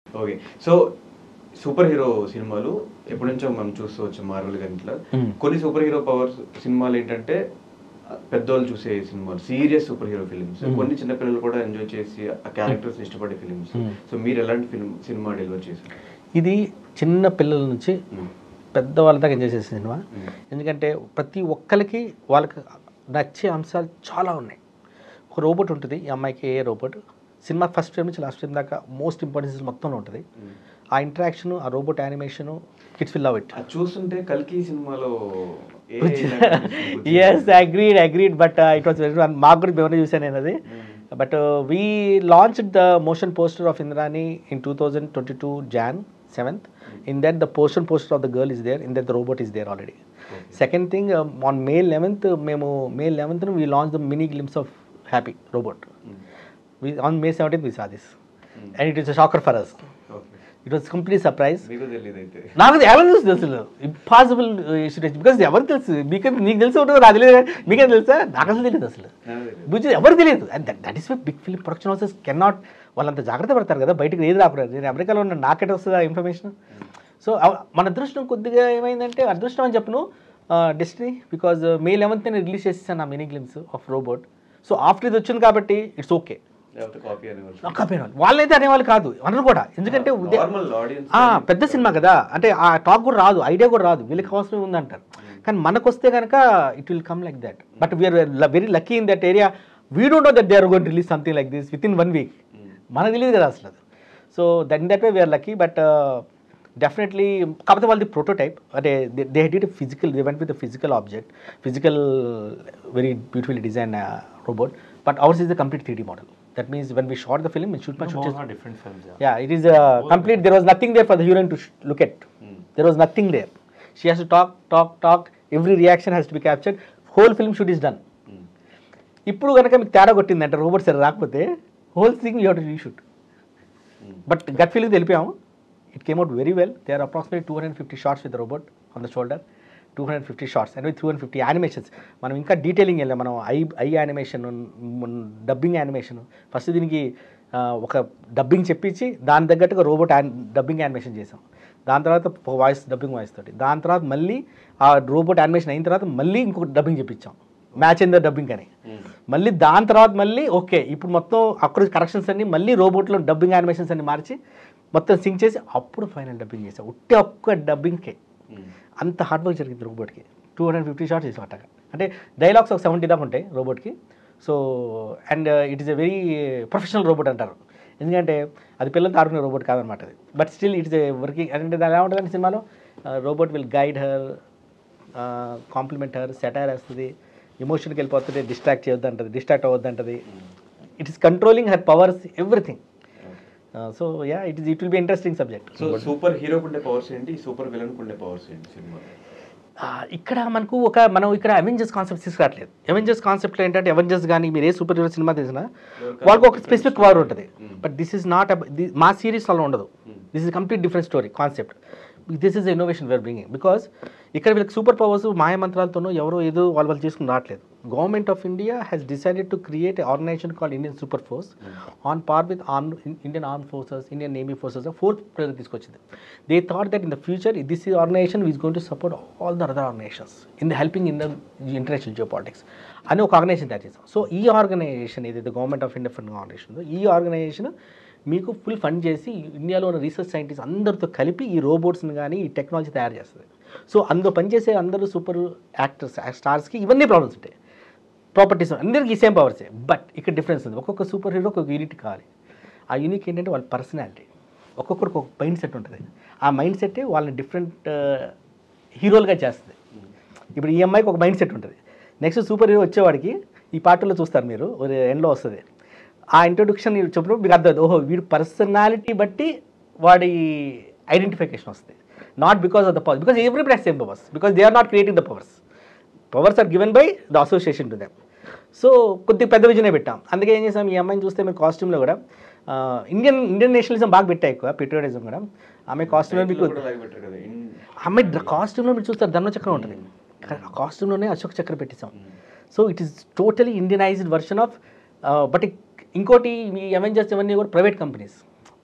Okay so super hero సినిమాలు ఎప్పటి నుంచో మనం చూస్తూ వచ్చాం మార్వల్ గంటలో Hmm. కొన్ని సూపర్ హీరో పవర్స్ సినిమాలు ఏంటంటే ఆ, పెద్దోళ్ళు చూసే సినిమాలు serious super hero films Hmm. కొన్ని చిన్నపిల్లలు కూడా ఎంజాయ్ చేసి ఆ క్యారెక్టర్స్ ఇష్టపడే ఫిలిమ్స్ Hmm. సో మీరు ఎలాంటి ఫిల్మ్ సినిమా డెలివర్ చేశారు ఇది చిన్న పిల్లల నుంచి Hmm. పెద్దవాళ్ళ దాకా ఎంజాయ్ చేసే సినిమా Hmm. ఎందుకంటే ప్రతి ఒక్కరికి వాళ్ళకి నచ్చే అంశాలు చాలా ఉన్నాయి ఒక రోబోట్ ఉంటుంది ఈ అమ్మాయికి ఏ రోబోట్ సినిమా ఫస్ట్ ఫ్రేమ్ నుంచి లాస్ట్ ఫ్రేమ్ దాకా మోస్ట్ ఇంపార్టెన్స్ మొత్తం ఉంటుంది Hmm. ఆ ఇంటరాక్షన్ ఆ robot animation kids will love it అది చూస్తుంటే కల్కి సినిమాలో ఏ yes agreed agreed but it was very మాకు కూడా మేము చూసాను నేను అది but we launch the motion poster of Indrani in two thousand twenty two Jan seventh in that the portion poster of the girl is there in that the robot is there already second thing on May eleventh మేము May eleventh we launch the mini glimpse of happy robot on May seventeenth we saw this and it is a shocker for us it was complete surprise మీకు తెలియదు అయితే నాకు ఎలా తెలుసు అసలు impossible because ఎవరికి తెలుసు మీకు నీకు తెలిసి ఉంటుంది నాకు తెలియదు మీకే తెలుసా నాకు అసలు తెలియదు అసలు నాకు తెలియదు. బుజ్జి ఎవరికి తెలియదు that is big film production houses can not వాళ్ళంత జాగ్రత్త పడతారు కదా బయటకు ఏది రాకూడదు నేను అమెరికాలో ఉన్న నాకెట్ వస్తుంది ఆ ఇన్ఫర్మేషన్ సో మన అదృష్టం కొద్దిగా ఏమైందంటే అదృష్టం అని చెప్పను డెస్టినీ బికాజ్ మే లెవెన్త్ నేను రిలీజ్ చేసేసాను ఆ mini glimpse of robot so after ఇది వచ్చింది కాబట్టి ఇట్స్ ఓకే లేకపోతే కాపీ అనేవాళ్ళు నక్కపోయిన వాళ్ళు వాళ్ళైతే అనేవాళ్ళు కాదు అనరు కూడా ఎందుకంటే ఉదయం- నార్మల్ ఆడియన్స్ ఆ, పెద్ద సినిమా కదా అంటే ఆ టాక్ కూడా రాదు ఐడియా కూడా రాదు వీళ్ళకి అవసరం ఉందంటారు కానీ మనకు వస్తే కనుక it will come like that but we are very lucky in that area we don't know that they are gonna release something like this within one week మనకు తెలియదు కదా అసలు అది so that that way we are lucky but definitely కాకపోతే వాళ్ళది prototype అంటే they did physical they went with physical object physical very beautiful design robot but ours is the complete three model that means when we shot the film shoot my shoot different films Yeah, it is uh, complete. There was nothing there for the heroine to sh- look at. There was nothing there. She has to talk, talk, talk. Every reaction has to be captured. Whole film shoot is done. ఇప్పుడు కనుక మీకు తేడా కొట్టిందంటే robot సరే రాకపోతే whole thing you to reshoot but gut feeling తెలిపాము it came out very well they are approximate two hundred fifty shots with robot on the shoulder two hundred fifty shots and with two hundred fifty animations మనం ఇంకా detailing వెళ్ళాం మనం I I animation dubbing animation first దీనికి ఆ, ఒక dubbing చెప్పించి దాని తగ్గట్టుగా రోబోట్ యాన్ డబ్బింగ్ యానిమేషన్ చేసాం దాని తర్వాత వాయిస్ డబ్బింగ్ వాయిస్ తోటి దాని తర్వాత మళ్ళీ ఆ రోబోట్ యానిమేషన్ అయిన తర్వాత మళ్ళీ ఇంకొక డబ్బింగ్ చెప్పించాం మ్యాచ్ ఇన్ ద డబ్బింగ్ అని మళ్ళీ దాని తర్వాత మళ్ళీ ఓకే ఇప్పుడు మొత్తం అక్కడ కరెక్షన్స్ అన్ని మళ్ళీ రోబోట్లో డబ్బింగ్ యానిమేషన్స్ అన్ని మార్చి మొత్తం సింక్ చేసి అప్పుడు ఫైనల్ డబ్బింగ్ చేసాం ఉట్టి ఒక్క డబ్బింగ్కే అంత హార్డ్ వర్క్ జరిగింది రోబోట్కి టూ హండ్రెడ్ ఫిఫ్టీ షార్ట్స్ చేసాం అట్టగా అంటే డైలాగ్స్ ఒక సెవెంటీ దాకా ఉంటాయి రోబోట్కి so and it is a very professional robot అంటారు ఎందుకంటే అది పిల్లలతో ఆడుకునే రోబోట్ కాదనమాట అది but still it's a working అంటే దాని ఎలా ఉంటుందంటే సినిమాలో robot will guide her compliment her satire వేస్తుంది ఎమోషన్కి వెళ్ళిపోతుంది డిస్ట్రాక్ట్ చేయొద్దు అంటది డిస్ట్రాక్ట్ అవ్వద్దు అంటది it is controlling her powers everything so yeah it is it will be interesting subject so super హీరోకి ఉండే పవర్స్ ఏంటి సూపర్ విలన్ ఉండే పవర్స్ ఏంటి సినిమా ఆ, ఇక్కడ మనకు ఒక మనం ఇక్కడ అవెంజర్స్ కాన్సెప్ట్ తీసుకురావట్లేదు అవెంజర్స్ కాన్సెప్ట్లో ఏంటంటే అవెంజర్స్ కానీ మీరు ఏ సూపర్ హీరో సినిమా తీసినా వాళ్ళకి ఒక స్పెసిఫిక్ వార్ ఉంటుంది బట్ దిస్ ఇస్ నాట్ మా సిరీస్ అలా ఉండదు this is complete different story concept this is innovation we're bringing because ఇక్కడ వీళ్ళకి సూపర్ పవర్స్ మాయమంత్రాలతోనో ఎవరో ఏదో వాళ్ళు వాళ్ళు చేసుకుని రావట్లేదు government of India has decided to create organisation call Indian super force on par with arm Indian arm forces Indian navy forces fourth player తీసుకొచ్చింది they thought that in the future this organisation is going to support all the other organisations in the helping in the international geopolitics అని ఒక organisation తయారు చేస్తాం so ఈ organisation ఏదైతే government of India fund organisation ఉందో ఈ organisation మీకు full fund చేసి ఇండియాలో ఉన్న రీసెర్చ్ సైంటిస్ట్ అందరితో కలిపి ఈ రోబోట్స్ని కానీ ఈ టెక్నాలజీ తయారు చేస్తుంది సో అందులో పనిచేసే అందరూ సూపర్ యాక్టర్స్ స్టార్స్కి ఇవన్నీ ప్రాబ్లమ్స్ ఉంటాయి ప్రాపర్టీస్ అందరికీ సేమ్ పవర్సే బట్ ఇక్కడ డిఫరెన్స్ ఉంది ఒక్కొక్క సూపర్ హీరో ఒక యూనిట్ కావాలి ఆ యూనిక్ ఏంటంటే వాళ్ళ పర్సనాలిటీ ఒక్కొక్కరికి ఒక మైండ్ సెట్ ఉంటుంది ఆ మైండ్ సెట్టే వాళ్ళని డిఫరెంట్ హీరోలుగా చేస్తుంది ఇప్పుడు ఈ అమ్మాయికి ఒక మైండ్ సెట్ ఉంటుంది నెక్స్ట్ సూపర్ హీరో వచ్చేవాడికి ఈ పాటల్లో చూస్తారు మీరు ఎండ్లో వస్తుంది ఆ ఇంట్రొడక్షన్ చెప్పినప్పుడు మీకు అర్థం ఓహో వీడి పర్సనాలిటీ బట్టి వాడి ఐడెంటిఫికేషన్ వస్తుంది not because of the power because every plus same powers because they are not creating the powers powers are given by the association to them so కొద్దిగా పెద్ద విజయనే పెట్టాం అందుకే ఏం చేసాం ఈ అమ్మాయిని చూస్తే మేము కాస్ట్యూమ్లో కూడా ఆ, ఇండియన్ ఇండియన్ నేషనలిజం బాగా పెట్టాయి ఎక్కువ పెట్రోటిజం కూడా ఆమె కాస్ట్యూమ్లో మీకు కూడా లాగా పెట్టారు కదా ఇన్- అమ్మాయి కాస్ట్యూమ్లో మీరు చూస్తారు ధర్మచక్రం ఉంటుంది కాస్ట్యూమ్లోనే అశోక్ చక్ర పెట్టేసాం so it is totally Indianized version of but ఇంకోటి ఈ అవెంజర్స్ ఇవన్నీ కూడా ప్రైవేట్ కంపెనీస్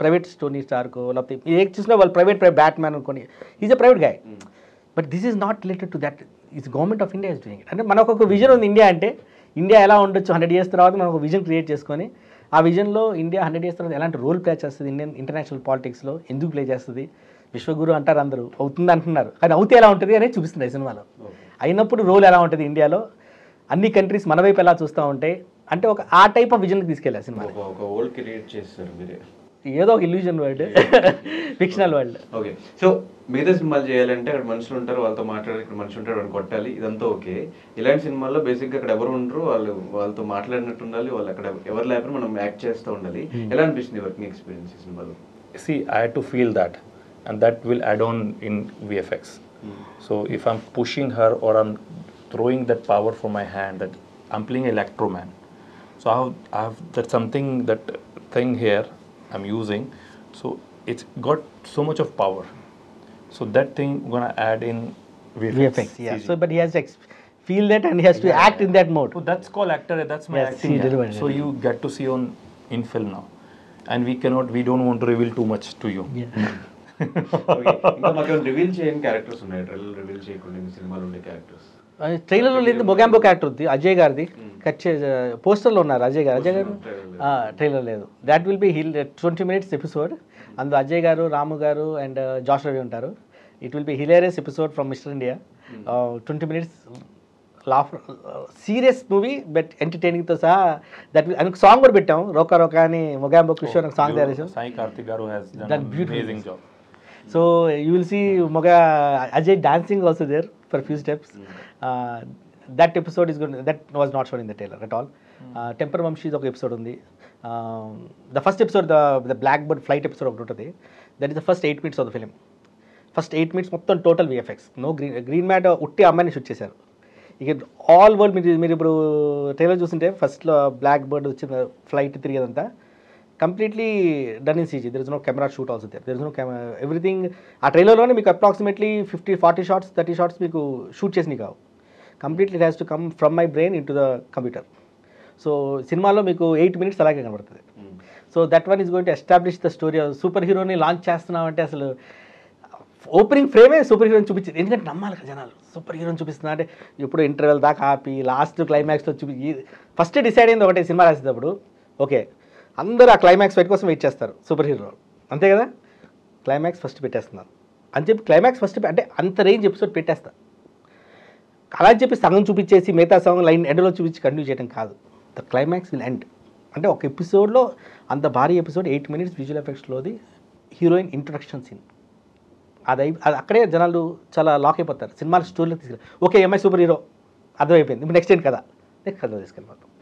ప్రైవేట్ స్టోనీ స్టార్కో లేకపోతే మీరు ఏ చూసినా వాళ్ళు ప్రైవేట్ బ్యాట్ మ్యాన్ అనుకోని is a private guy but this is not related to that is government of India is doing it అంటే మనకు ఒక విజన్ ఉంది ఇండియా అంటే ఇండియా ఎలా ఉండొచ్చు హండ్రెడ్ ఇయర్స్ తర్వాత మనం ఒక విజన్ క్రియేట్ చేసుకొని ఆ విజన్లో ఇండియా హండ్రెడ్ ఇయర్స్ తర్వాత ఎలాంటి రోల్ ప్లే చేస్తుంది ఇండియన్ ఇంటర్నేషనల్ పాలిటిక్స్లో ఎందుకు ప్లే చేస్తుంది విశ్వగురు అంటారు అందరూ అవుతుంది అంటున్నారు కానీ అవుతే ఎలా ఉంటుంది అనేది చూపిస్తుంది ఈ సినిమాలో అయినప్పుడు రోల్ ఎలా ఉంటుంది ఇండియాలో అన్ని కంట్రీస్ మన వైపు ఎలా చూస్తూ ఉంటాయి అంటే ఒక ఆ టైప్ ఆఫ్ విజన్కి తీసుకెళ్ళారు సినిమా ఒక ఒక వరల్డ్ క్రియేట్ చేస్తారు మీరే ఏదో ఒక illusion world fictional world okay so మిగతా సినిమాలు చేయాలంటే అక్కడ మనుషులు ఉంటారు వాళ్ళతో మాట్లాడాలి ఇక్కడ మనుషులు ఉంటారు వాళ్ళని కొట్టాలి ఇదంతా ఓకే ఇలాంటి సినిమాల్లో బేసిక్గా అక్కడ ఎవరు ఉండరు వాళ్ళు వాళ్ళతో మాట్లాడినట్టు ఉండాలి వాళ్ళు అక్కడ ఎవరు లేకపోతే మనం యాక్ట్ చేస్తూ ఉండాలి ఎలా అనిపిస్తుంది వర్కింగ్ ఎక్స్పీరియన్స్ ఈ సినిమాలో See, I had to feel that, and that will add on in VFX. So if I'm pushing her or I'm throwing that power from my hand, that I'm playing Electro Man. So I have, I have that something that thing here I'm using. So it's got so much of power. So that thing gonna add in VFX. VFX, yeah. CG. So, but he has to ex- feel that and he has to Yeah, act in that mode. So that's called actor. That's my Yes, acting. he yeah. delivered it. So you get to see on in film now, and we cannot. We don't want to reveal too much to you. Okay. ఇంకా మాకు reveal చేయని characters ఉన్నాయి trailer reveal చేయకుండా ఈ సినిమాలో ఉండే characters ట్రైలర్లో లేదు మొగాంబో క్యారెక్టర్ ఉంది అజయ్ గారిది కట్ చే పోస్టర్లో ఉన్నారు అజయ్ గారు అజయ్ గారు ట్రైలర్ లేదు that will be hill twenty minutes episode అందులో అజయ్ గారు రాము గారు అండ్ జాష్ రవి ఉంటారు it will be hilarious episode from mister India twenty minutes laugh serious movie but ఎంటర్టైనింగ్తో సహా దట్ అందుకు సాంగ్ కూడా పెట్టాం రోకా రోకా అని మొగాంబో కిషోర్ ఒక సాంగ్ తయారు చేసాం Sai Karthik Garu has done That an beautiful amazing music. job. So you will see మొగ Ajay dancing also there for few steps that episode is good that was not shown in the trailer at all Temper Vamshi's ఒక ఎపిసోడ్ ఉంది the first episode the the black bird flight episode ఒకటి ఉంటుంది that is the first eight minutes of the film first eight minutes మొత్తం total VFX no green green matte ఉట్టి అమ్మాయిని shoot చేశారు ఇక ఆల్ వరల్డ్ మీరు మీరు ఇప్పుడు ట్రైలర్ చూస్తుంటే ఫస్ట్లో బ్లాక్ బర్డ్ వచ్చిన ఫ్లైట్ తిరిగేదంతా completely done in CG there is no camera shoot also there there is no camera everything ఆ ట్రైలర్లోనే మీకు approximately fifty forty shots thirty shots మీకు షూట్ చేసినవి కావు completely has to come from my brain into the computer so సినిమాలో మీకు eight minutes అలాగే కనబడుతుంది so that one is going to establish the story super హీరోని launch చేస్తున్నామంటే అసలు ఓపెనింగ్ ఫ్రేమే సూపర్ హీరోని చూపించింది ఎందుకంటే నమ్మాలి కదా జనాలు సూపర్ హీరోని చూపిస్తున్నా అంటే ఇప్పుడు ఇంటర్వెల్ దాకా ఆపి లాస్ట్ క్లైమాక్స్లో చూపి ఫస్ట్ డిసైడ్ అయింది ఒకటే సినిమా రాసేటప్పుడు ఓకే అందరూ ఆ క్లైమాక్స్ ఫైట్ కోసం వెయిట్ చేస్తారు సూపర్ హీరో అంతే కదా క్లైమాక్స్ ఫస్ట్ పెట్టేస్తున్నారు అని చెప్పి క్లైమాక్స్ ఫస్ట్ అంటే అంత రేంజ్ ఎపిసోడ్ పెట్టేస్తా అలా అని చెప్పి సగం చూపించేసి మిగతా సగం లైన్ ఎండ్లో చూపించి కంటిన్యూ చేయడం కాదు ద క్లైమాక్స్ విల్ ఎండ్ అంటే ఒక ఎపిసోడ్లో అంత భారీ ఎపిసోడ్ ఎయిట్ మినిట్స్ విజువల్ ఎఫెక్ట్స్లోది హీరోయిన్ ఇంట్రొడక్షన్ సీన్ అది అయి అది అక్కడే జనాలు చాలా లాక్ అయిపోతారు సినిమాల స్టోరీలో తీసుకెళ్ళి ఓకే ఎంఐ సూపర్ హీరో అర్థమైపోయింది ఇప్పుడు నెక్స్ట్ ఏంటి కదా నెక్స్ట్ కథ తీసుకెళ్ళిపోతాం